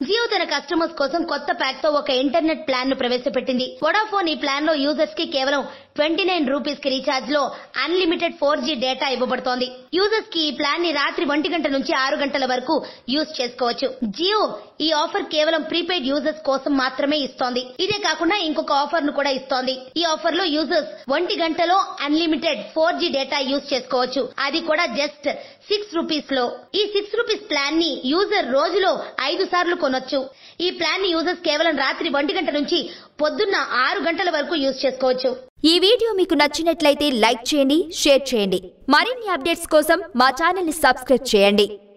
జియో తన కస్టమర్స్ కోసం కొత్త ప్యాక్ తో ఒక ఇంటర్నెట్ ప్లాన్ ను ప్రవేశపెట్టింది వొడాఫోన్ ఈ ప్లాన్ లో యూజర్స్ కి కేవలం ట్వంటీ నైన్ రూపీస్ కి రీఛార్జ్ లో అన్లిమిటెడ్ ఫోర్ జీ డేటా ఇవ్వబడుతోంది యూజర్స్ కి ఈ ప్లాన్ ని రాత్రి ఒంటి గంట నుంచి ఆరు గంటల వరకు యూజ్ చేసుకోవచ్చు జియో ఈ ఆఫర్ కేవలం ప్రీపెయిడ్ యూజర్స్ కోసం మాత్రమే ఇస్తోంది ఇదే కాకుండా ఇంకొక ఆఫర్ ను కూడా ఇస్తోంది ఈ ఆఫర్ లో యూజర్స్ ఒంటి గంటలో unlimited four G data use చేసుకోవచ్చు అది కూడా జస్ట్ సిక్స్ రూపీస్ లో ఈ సిక్స్ రూపీస్ ప్లాన్ ని యూజర్ రోజులో ఐదు సార్లు కొనొచ్చు ఈ ప్లాన్ ని యూజర్స్ కేవలం రాత్రి ఒంటి గంట నుంచి పొద్దున్న ఆరు గంటల వరకు యూజ్ చేసుకోవచ్చు ఈ వీడియో మీకు నచ్చినట్లయితే లైక్ చేయండి షేర్ చేయండి మరిన్ని అప్డేట్స్ కోసం మా ఛానల్ ని సబ్స్క్రైబ్ చేయండి